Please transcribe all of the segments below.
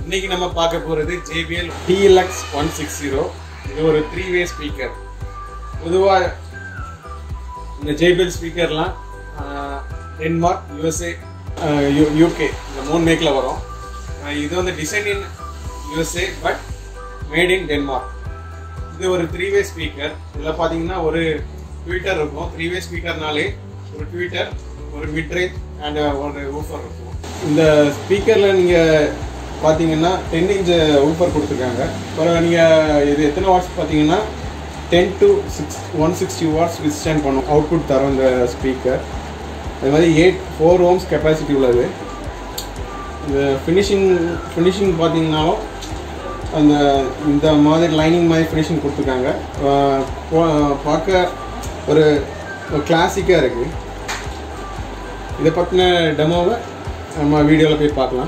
இன்னைக்கு நம்ம பார்க்க போறது JBL TLX one six zero இது ஒரு த்ரீ வே ஸ்பீக்கர் பொதுவாக இந்த JBL ஸ்பீக்கர்லாம் டென்மார்க் யூஎஸ்ஏ யூகே இந்த மூணு மேக்கில் வரும் ஆஹ் இது வந்து design in USA but made in Denmark இது ஒரு த்ரீ வே ஸ்பீக்கர் இதில் பார்த்தீங்கன்னா ஒரு ட்விட்டர் இருக்கும் த்ரீ வே ஸ்பீக்கர்னாலே ஒரு ட்விட்டர் ஒரு மிட்ரேஞ்ச் அண்ட் ஒரு ஊஃபர் இருக்கும் இந்த ஸ்பீக்கரில் நீங்கள் பார்த்தீங்கன்னா டென் இன்ச் ஊஃபர் கொடுத்துருக்காங்க அப்புறம் நீங்கள் இது எத்தனை வாட்ஸ் பார்த்தீங்கன்னா ten to six one sixty watts withstand பண்ணும் அவுட்புட் தரும் இந்த ஸ்பீக்கர் அது மாதிரி எயிட் ஃபோர் ஓம்ஸ் கெப்பாசிட்டி உள்ளது இந்த ஃபினிஷிங் ஃபினிஷிங் பார்த்தீங்கன்னாலும் அந்த இந்த மாதிரி லைனிங் மாதிரி ஃபினிஷிங் கொடுத்துருக்காங்க ஆஹ் பா- பார்க்க ஒரு கிளாசிக்காக இருக்குது இதை பற்றின டெமோவை நம்ம வீடியோவில் போய் பார்க்கலாம்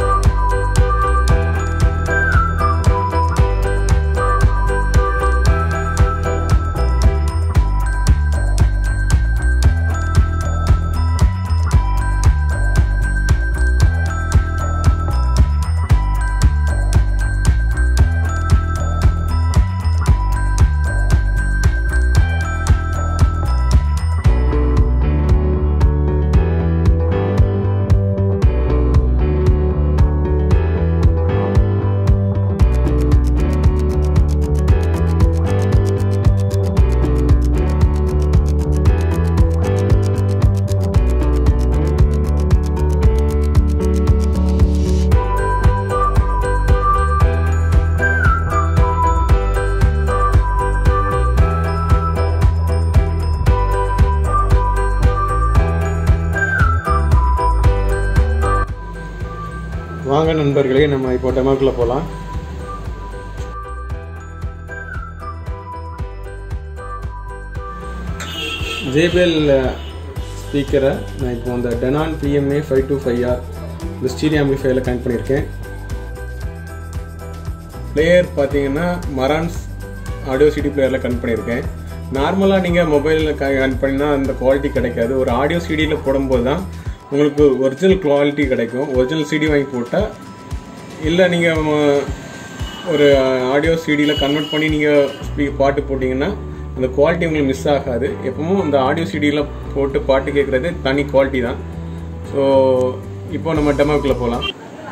வாங்க நண்பர்களே நம்ம இப்போ டெமோக்குள்ளே போகலாம் ஜேபிஎல் ஸ்பீக்கரை நான் இப்போ அந்த Denon PMA five two five R இந்த ஸ்டீரியோ ஆம்பிஃபைல கனெக்ட் பண்ணியிருக்கேன் பிளேயர் பார்த்தீங்கன்னா மரான்ஸ் ஆடியோ சிடி பிளேயரில் கனெக்ட் பண்ணியிருக்கேன் நார்மலாக நீங்கள் மொபைலில் கனெக்ட் பண்ணினா அந்த குவாலிட்டி கிடைக்காது ஒரு ஆடியோ சிடியில் போடும்போது தான் உங்களுக்கு ஒரிஜினல் குவாலிட்டி கிடைக்கும் ஒரிஜினல் சிடி வாங்கி போட்டால் இல்லை நீங்கள் ஒரு ஆடியோ சிடியில் கன்வெர்ட் பண்ணி நீங்கள் ஸ்பீ பாட்டு போட்டிங்கன்னா அந்த குவாலிட்டி உங்களுக்கு மிஸ் ஆகாது எப்பவும் அந்த ஆடியோ சிடியில் போட்டு பாட்டு கேட்குறது தனி குவாலிட்டி தான் ஸோ இப்போ நம்ம டெமோக்குள்ளே போகலாம்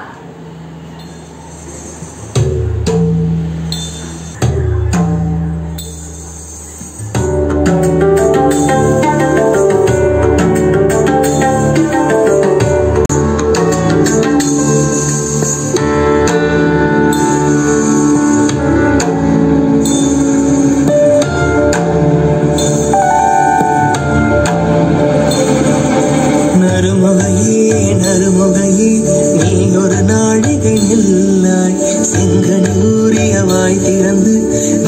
நறுமுகையே நறுமுகையே நீ ஒரு நாழிகை நில்லாய் செங்கனி ஊறிய வாய் திறந்து